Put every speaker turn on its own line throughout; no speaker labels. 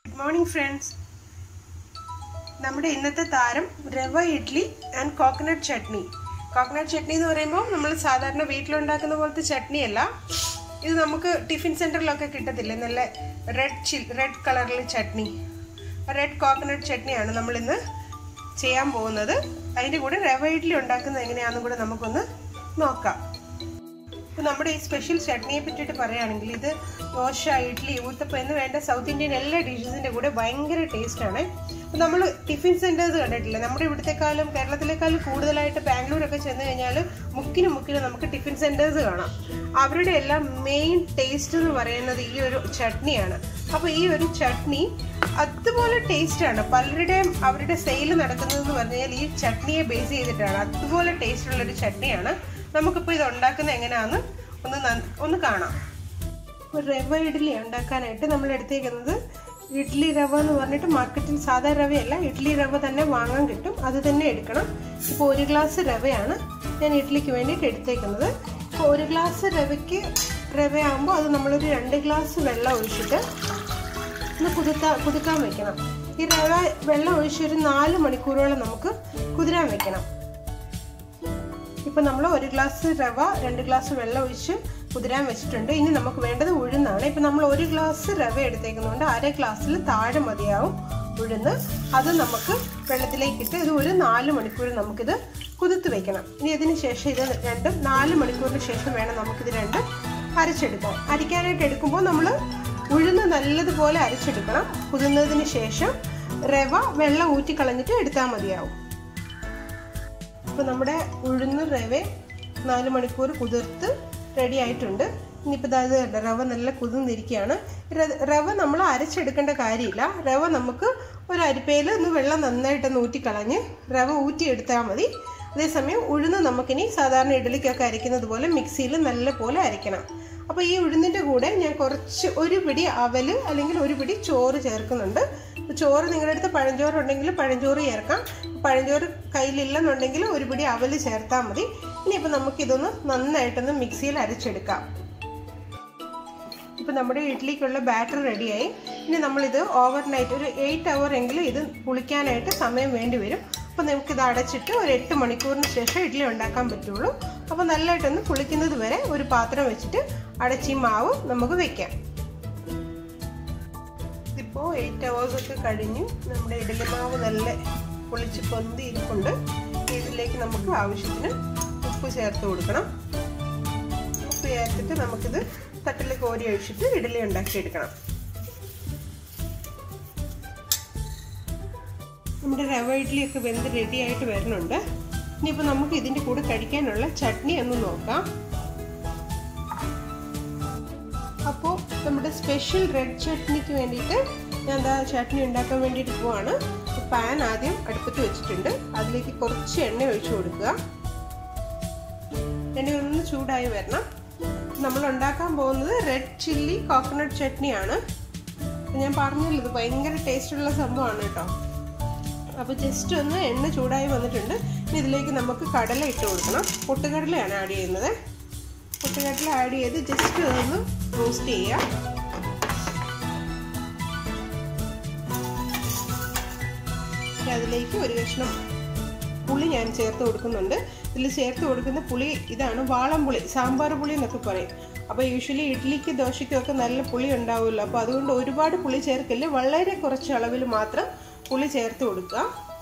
good morning friends നമ്മുടെ ഇന്നത്തെ താരം rava idli and coconut chutney coconut chutney എന്ന് പറയുമ്പോൾ നമ്മൾ സാധാരണ വീട്ടിലുണ്ടാക്കുന്ന പോലത്തെ ചട്നിയല്ല ഇത് നമുക്ക് ടിഫിൻ സെൻറ്ററിലൊക്കെ കിട്ടത്തില്ലേ നല്ല റെഡ് ചിൽ റെഡ് കളറിൽ ചട്നി റെഡ് കോക്കനട്ട് ചട്നിയാണ് നമ്മളിന്ന് ചെയ്യാൻ പോകുന്നത് അതിൻ്റെ കൂടെ റവ ഇഡ്ഡലി ഉണ്ടാക്കുന്നത് എങ്ങനെയാണെന്നും കൂടെ നമുക്കൊന്ന് നോക്കാം ഇപ്പോൾ നമ്മുടെ ഈ സ്പെഷ്യൽ ചട്നിയെ പറ്റിയിട്ട് പറയുകയാണെങ്കിൽ ഇത് ദോശ ഇഡ്ഡലി ഊത്തപ്പം എന്ന് വേണ്ട സൗത്ത് ഇന്ത്യൻ എല്ലാ ഡിഷസിൻ്റെ കൂടെ ഭയങ്കര ടേസ്റ്റാണ് അപ്പോൾ നമ്മൾ ടിഫിൻ സെൻറ്റേഴ്സ് കണ്ടിട്ടില്ല നമ്മുടെ ഇവിടത്തെക്കാളും കേരളത്തിലേക്കാളും കൂടുതലായിട്ട് ബാംഗ്ലൂരൊക്കെ ചെന്ന് കഴിഞ്ഞാൽ മുക്കിന് മുക്കിന് നമുക്ക് ടിഫിൻ സെൻറ്റേഴ്സ് കാണാം അവരുടെ എല്ലാം മെയിൻ ടേസ്റ്റ് എന്ന് പറയുന്നത് ഈ ഒരു ചട്നിയാണ് അപ്പോൾ ഈ ഒരു ചട്നി അതുപോലെ ടേസ്റ്റാണ് പലരുടെയും അവരുടെ സെയിൽ നടക്കുന്നതെന്ന് പറഞ്ഞാൽ ഈ ചട്നിയെ ബേസ് ചെയ്തിട്ടാണ് അതുപോലെ ടേസ്റ്റ് ഉള്ളൊരു ചട്നിയാണ് നമുക്കിപ്പോൾ ഇത് ഉണ്ടാക്കുന്നത് എങ്ങനെയാണെന്ന് ഒന്ന് ഒന്ന് കാണാം ഒരു റവ ഇഡ്ഡലി ഉണ്ടാക്കാനായിട്ട് നമ്മൾ എടുത്തേക്കുന്നത് ഇഡ്ഡലി റവ എന്ന് പറഞ്ഞിട്ട് മാർക്കറ്റിൽ സാധാ റവയല്ല ഇഡ്ഡലി റവ തന്നെ വാങ്ങാൻ കിട്ടും അത് തന്നെ എടുക്കണം ഇപ്പോൾ ഒരു ഗ്ലാസ് റവയാണ് ഞാൻ ഇഡ്ഡലിക്ക് വേണ്ടിയിട്ട് എടുത്തേക്കുന്നത് ഇപ്പോൾ ഒരു ഗ്ലാസ് റവയ്ക്ക് റവയാകുമ്പോൾ അത് നമ്മളൊരു രണ്ട് ഗ്ലാസ് വെള്ളം ഒഴിച്ചിട്ട് ഒന്ന് കുതിർത്താ കുതിർക്കാൻ വെക്കണം ഈ റവ വെള്ളം ഒഴിച്ചൊരു നാല് മണിക്കൂറോളം നമുക്ക് കുതിരാൻ വെക്കണം ഇപ്പം നമ്മൾ ഒരു ഗ്ലാസ് റവ രണ്ട് ഗ്ലാസ് വെള്ളം ഒഴിച്ച് കുതിരാൻ വെച്ചിട്ടുണ്ട് ഇനി നമുക്ക് വേണ്ടത് ഉഴുന്നാണ് ഇപ്പം നമ്മൾ ഒരു ഗ്ലാസ് റവ എടുത്തേക്കുന്നതുകൊണ്ട് അര ഗ്ലാസ്സിൽ താഴെ മതിയാവും ഉഴുന്ന് അത് നമുക്ക് വെള്ളത്തിലേക്ക് ഇട്ട് ഇത് ഒരു നാല് മണിക്കൂർ നമുക്കിത് കുതിർത്ത് വെക്കണം ഇനി ഇതിന് ശേഷം ഇത് രണ്ടും നാല് മണിക്കൂറിന് ശേഷം വേണം നമുക്കിത് രണ്ടും അരച്ചെടുക്കാൻ അരിക്കാനായിട്ട് എടുക്കുമ്പോൾ നമ്മൾ ഉഴുന്ന് നല്ലതുപോലെ അരച്ചെടുക്കണം കുതിർന്നതിന് ശേഷം റവ വെള്ളം ഊറ്റിക്കളഞ്ഞിട്ട് എടുത്താൽ മതിയാവും ഇപ്പോൾ നമ്മുടെ ഉഴുന്ന് റവ നാല് മണിക്കൂർ കുതിർത്ത് റെഡി ആയിട്ടുണ്ട് ഇനിയിപ്പോൾ ഇത് കണ്ട റവ നല്ല കുതിർന്നിരിക്കുകയാണ് റവ നമ്മൾ അരച്ചെടുക്കേണ്ട കാര്യമില്ല റവ നമുക്ക് ഒരു അരിപ്പയിൽ ഒന്ന് വെള്ളം നന്നായിട്ട് ഊറ്റിക്കളഞ്ഞ് റവ ഊറ്റിയെടുത്താൽ മതി അതേസമയം ഉഴുന്ന് നമുക്കിനി സാധാരണ ഇഡലിക്കൊക്കെ അരയ്ക്കുന്നത് പോലെ മിക്സിയിൽ നല്ല പോലെ അരയ്ക്കണം അപ്പോൾ ഈ ഉഴുന്നിൻ്റെ കൂടെ ഞാൻ കുറച്ച് ഒരു പിടി അവൽ അല്ലെങ്കിൽ ഒരു പിടി ചോറ് ചേർക്കുന്നുണ്ട് ചോറ് നിങ്ങളുടെ അടുത്ത് പഴഞ്ചോറ് ഉണ്ടെങ്കിൽ പഴഞ്ചോറ് ചേർക്കാം പഴഞ്ചോറ് കയ്യിലില്ലെന്നുണ്ടെങ്കിൽ ഒരു പിടി അവൽ ചേർത്താൽ മതി ഇനിയിപ്പോൾ നമുക്കിതൊന്ന് നന്നായിട്ടൊന്ന് മിക്സിയിൽ അരച്ചെടുക്കാം ഇപ്പം നമ്മുടെ ഇഡ്ഡലിക്കുള്ള ബാറ്റർ റെഡിയായി ഇനി നമ്മളിത് ഓവർ നൈറ്റ് ഒരു എയ്റ്റ് അവർ എങ്കിലും ഇത് പുളിക്കാനായിട്ട് സമയം വേണ്ടി വരും അപ്പോൾ നമുക്കിത് അടച്ചിട്ട് ഒരു എട്ട് മണിക്കൂറിന് ശേഷം ഇഡ്ഡലി ഉണ്ടാക്കാൻ പറ്റുള്ളൂ അപ്പോൾ നല്ലതായിട്ടൊന്ന് പുളിക്കുന്നത് വരെ ഒരു പാത്രം വെച്ചിട്ട് അടച്ചി മാവ് നമുക്ക് വെക്കാം ഇതിപ്പോൾ എയ്റ്റ് അവേഴ്സ് ഒക്കെ കഴിഞ്ഞു നമ്മുടെ ഇഡലി മാവ് നല്ല പൊളിച്ച് പൊന്തി ഇരിപ്പുണ്ട് ഇതിലേക്ക് നമുക്ക് ആവശ്യത്തിന് ഉപ്പ് ചേർത്ത് കൊടുക്കണം ഉപ്പ് ചേർത്തിട്ട് നമുക്കിത് തട്ടിൽ കോരി ഒഴിച്ചിട്ട് ഇഡലി ഉണ്ടാക്കിയെടുക്കണം നമ്മുടെ റവ ഇഡ്ഡലിയൊക്കെ വെന്ത് റെഡി ആയിട്ട് വരുന്നുണ്ട് ഇനിയിപ്പോൾ നമുക്ക് ഇതിൻ്റെ കൂടെ കഴിക്കാനുള്ള ചട്നി ഒന്ന് നോക്കാം അപ്പോൾ നമ്മുടെ സ്പെഷ്യൽ റെഡ് ചട്നിക്ക് വേണ്ടിയിട്ട് ഞാൻ എന്താ ചട്നി ഉണ്ടാക്കാൻ വേണ്ടിയിട്ട് പോവാണ് പാൻ ആദ്യം അടുപ്പത്ത് വെച്ചിട്ടുണ്ട് അതിലേക്ക് കുറച്ച് എണ്ണ ഒഴിച്ചു കൊടുക്കുക എണ്ണ ഒന്ന് ചൂടായി വരണം നമ്മൾ ഉണ്ടാക്കാൻ പോകുന്നത് റെഡ് ചില്ലി കോക്കനട്ട് ചട്നിയാണ് ഞാൻ പറഞ്ഞല്ലോ ഇത് ഭയങ്കര ടേസ്റ്റുള്ള സംഭവമാണ് കേട്ടോ അപ്പോൾ ജസ്റ്റ് ഒന്ന് എണ്ണ ചൂടായി വന്നിട്ടുണ്ട് ഇനി ഇതിലേക്ക് നമുക്ക് കടല ഇട്ട് കൊടുക്കണം പൊട്ടുകടലയാണ് ആഡ് ചെയ്യുന്നത് പൊട്ടുകടല ആഡ് ചെയ്ത് ജസ്റ്റ് ഒന്ന് റോസ്റ്റ് ചെയ്യാം അതിലേക്ക് ഒരു കഷ്ണം പുളി ഞാൻ ചേർത്ത് കൊടുക്കുന്നുണ്ട് ഇതിൽ ചേർത്ത് കൊടുക്കുന്ന പുളി ഇതാണ് വാളംപുളി സാമ്പാർ പുളി എന്നൊക്കെ പറയും അപ്പോൾ യൂഷ്വലി ഇഡ്ഡലിക്ക് ദോശയ്ക്കും ഒക്കെ നല്ല പുളി ഉണ്ടാവുമല്ലോ അപ്പോൾ അതുകൊണ്ട് ഒരുപാട് പുളി ചേർക്കില്ല വളരെ കുറച്ച് അളവിൽ മാത്രം പുളി ചേർത്ത് കൊടുക്കുക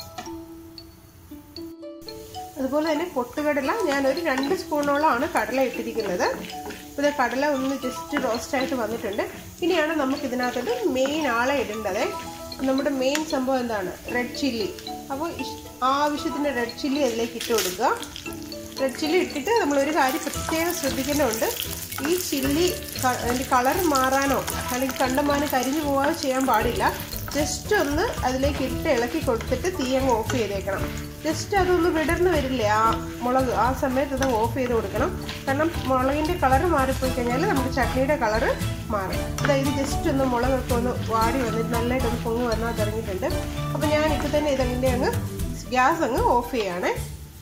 അതുപോലെ തന്നെ പൊട്ടുകടല ഞാനൊരു രണ്ട് സ്പൂണോളമാണ് കടല ഇട്ടിരിക്കുന്നത് ഇപ്പോൾ കടല ഒന്ന് ജസ്റ്റ് റോസ്റ്റായിട്ട് വന്നിട്ടുണ്ട് ഇനിയാണ് നമുക്ക് ഇതിനകത്തോട്ട് മെയിൻ ആളെ ഇടേണ്ടത് നമ്മുടെ മെയിൻ സംഭവം എന്താണ് റെഡ് ചില്ലി അപ്പോൾ ആവശ്യത്തിന് റെഡ് ചില്ലി അതിലേക്ക് ഇട്ട് കൊടുക്കുക റെഡ് ചില്ലി ഇട്ടിട്ട് നമ്മളൊരു കാര്യം പ്രത്യേകം ശ്രദ്ധിക്കേണ്ടതുണ്ട് ഈ ചില്ലി അതിൻ്റെ കളർ മാറാനോ അല്ലെങ്കിൽ കണ്ടമാനം കരിഞ്ഞു പോകാനോ ചെയ്യാൻ പാടില്ല ജസ്റ്റ് ഒന്ന് അതിലേക്ക് ഇട്ട് ഇളക്കി കൊടുത്തിട്ട് തീ അങ്ങ് ഓഫ് ചെയ്തേക്കണം ജസ്റ്റ് അതൊന്ന് വിടർന്ന് വരില്ലേ ആ മുളക് ആ സമയത്ത് അത് ഓഫ് ചെയ്ത് കൊടുക്കണം കാരണം മുളകിൻ്റെ കളർ മാറിപ്പോയി കഴിഞ്ഞാൽ നമ്മുടെ ചട്നിയുടെ കളറ് മാറും അതായത് ജസ്റ്റ് ഒന്ന് മുളകൊക്കെ ഒന്ന് വാടി വന്നിട്ട് നല്ലതായിട്ടൊന്ന് പൊങ്ങ് വന്നാൽ തുടങ്ങിയിട്ടുണ്ട് അപ്പോൾ ഞാൻ ഇപ്പോൾ തന്നെ ഇതതിൻ്റെ അങ്ങ് ഗ്യാസ് അങ്ങ് ഓഫ് ചെയ്യണേ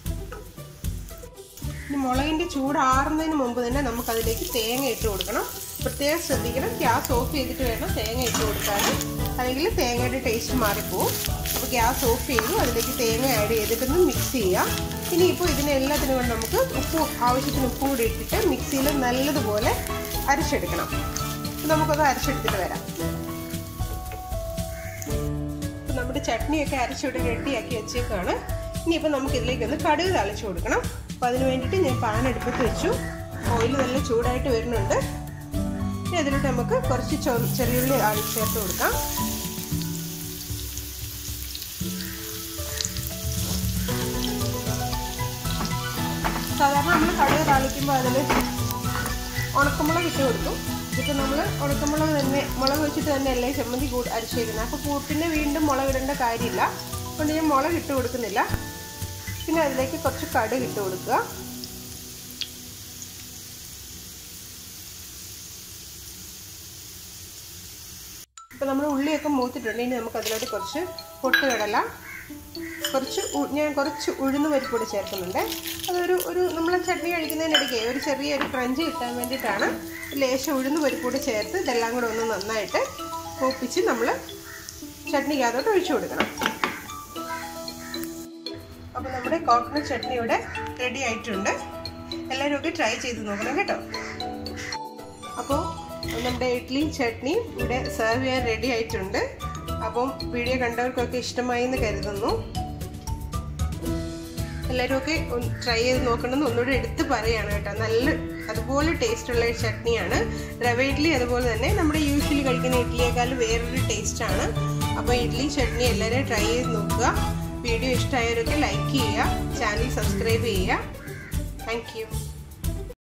ഇനി മുളകിൻ്റെ ചൂടാറുന്നതിന് മുമ്പ് തന്നെ നമുക്കതിലേക്ക് തേങ്ങ ഇട്ട് കൊടുക്കണം പ്രത്യേകം ശ്രദ്ധിക്കണം ഗ്യാസ് ഓഫ് ചെയ്തിട്ട് വേണം തേങ്ങ ഇട്ട് കൊടുക്കാൻ അല്ലെങ്കിൽ തേങ്ങയുടെ ടേസ്റ്റ് മാറിപ്പോവും അപ്പോൾ ഗ്യാസ് ഓഫ് ചെയ്തു അതിലേക്ക് തേങ്ങ ആഡ് ചെയ്തിട്ടൊന്ന് മിക്സ് ചെയ്യാം ഇനിയിപ്പോൾ ഇതിനെല്ലാത്തിനും കൊണ്ട് നമുക്ക് ഉപ്പ് ആവശ്യത്തിന് ഉപ്പ് കൂടി ഇട്ടിട്ട് മിക്സിയിൽ നല്ലതുപോലെ അരച്ചെടുക്കണം നമുക്കത് അരച്ചെടുത്തിട്ട് വരാം ഇപ്പം നമ്മുടെ ചട്നിയൊക്കെ അരച്ചിവിടെ റെഡിയാക്കി വെച്ചേക്കാണ് ഇനിയിപ്പോൾ നമുക്ക് ഇതിലേക്കൊന്ന് കടുക് തളിച്ചു കൊടുക്കണം അപ്പോൾ അതിന് വേണ്ടിയിട്ട് ഞാൻ പാൻ എടുപ്പത്ത് വെച്ചു ഓയിൽ നല്ല ചൂടായിട്ട് വരുന്നുണ്ട് ഇനി അതിലോട്ട് നമുക്ക് കുറച്ച് ചെറിയുള്ളി ആളി ചേർത്ത് കൊടുക്കാം സാധാരണ നമ്മൾ കടുക് താളിക്കുമ്പോൾ അതിൽ ഉണക്കമുളക് ഇട്ട് കൊടുക്കും ഇതിപ്പോൾ നമ്മൾ ഉണക്കമുളക് തന്നെ മുളക് വെച്ചിട്ട് തന്നെ അല്ലേ ചമ്മന്തി കൂട് അരിച്ചേക്കുന്നത് അപ്പോൾ പിന്നെ വീണ്ടും മുളക് ഇടേണ്ട കാര്യമില്ല അതുകൊണ്ട് ഞാൻ മുളക് ഇട്ട് കൊടുക്കുന്നില്ല പിന്നെ അതിലേക്ക് കുറച്ച് കടുക് ഇട്ട് കൊടുക്കുക ഇപ്പോൾ നമ്മൾ ഉള്ളിയൊക്കെ മൂത്തിട്ടുണ്ട് ഇനി നമുക്ക് അതിലോട്ട് കുറച്ച് പൊട്ടുകടല കുറച്ച് ഞാൻ കുറച്ച് ഉഴുന്ന് പരിപ്പൊടി ചേർക്കുന്നുണ്ട് അതൊരു ഒരു നമ്മൾ ചട്നി കഴിക്കുന്നതിനിടയ്ക്ക് ഒരു ചെറിയൊരു ക്രഞ്ച് കിട്ടാൻ വേണ്ടിയിട്ടാണ് ലേശം ഉഴുന്ന് പരിപ്പൊടി ചേർത്ത് ഇതെല്ലാം കൂടെ ഒന്ന് നന്നായിട്ട് ഒപ്പിച്ച് നമ്മൾ ചട്നിക്കകത്തോട്ട് ഒഴിച്ചു കൊടുക്കണം അപ്പോൾ നമ്മുടെ കോക്കനട്ട് ചട്നി ഇവിടെ റെഡി ആയിട്ടുണ്ട് എല്ലാവരും ഒക്കെ ട്രൈ ചെയ്ത് നോക്കണം കേട്ടോ അപ്പോൾ നമ്മുടെ ഇഡ്ഡലി ചട്നി ഇവിടെ സെർവ് ചെയ്യാൻ റെഡി ആയിട്ടുണ്ട് അപ്പം വീഡിയോ കണ്ടവർക്കൊക്കെ ഇഷ്ടമായി എന്ന് കരുതുന്നു എല്ലാവരും ഒക്കെ ട്രൈ ചെയ്ത് നോക്കണമെന്ന് ഒന്നുകൂടെ എടുത്ത് പറയാണ് കേട്ടോ നല്ല അതുപോലെ ടേസ്റ്റുള്ള ചട്നിയാണ് റവ ഇഡ്ഡലി അതുപോലെ തന്നെ നമ്മുടെ യൂഷ്വലി കഴിക്കുന്ന ഇഡ്ഡലിയേക്കാൾ വേറൊരു ടേസ്റ്റാണ് അപ്പോൾ ഇഡ്ഡലി ചട്നി എല്ലാവരും ട്രൈ ചെയ്ത് നോക്കുക വീഡിയോ ഇഷ്ടമായവരൊക്കെ ലൈക്ക് ചെയ്യുക ചാനൽ സബ്സ്ക്രൈബ് ചെയ്യുക താങ്ക്